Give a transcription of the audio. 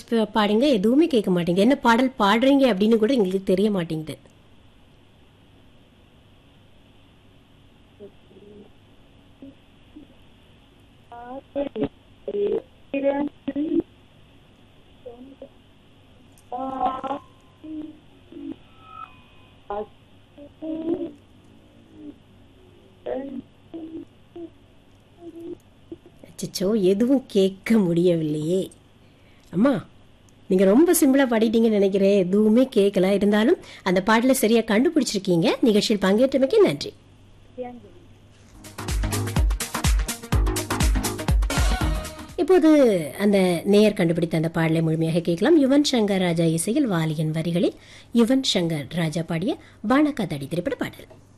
ப- பாடுங்க எதுவுமே கேட்க மாட்டேங்க என்ன பாடல் பாடுறீங்க அப்படின்னு கூட எங்களுக்கு தெரிய மாட்டேங்குது அச்சச்சோ எதுவும் கேட்க முடியவில்லையே அம்மா நீங்க ரொம்ப சிம்பிளா பாடிட்டீங்கன்னு நினைக்கிறேன் எதுவுமே கேட்கல இருந்தாலும் அந்த பாடலை சரியா கண்டுபிடிச்சிருக்கீங்க நிகழ்ச்சியில் பங்கேற்றமைக்கு நன்றி இப்போது அந்த நேயர் கண்டுபிடித்த அந்த பாடலை முழுமையாக கேட்கலாம் யுவன் சங்கர் ராஜா இசையில் வாலியின் வரிகளில் யுவன் சங்கர் ராஜா பாடிய பானகாதடி திரைப்பட பாடல்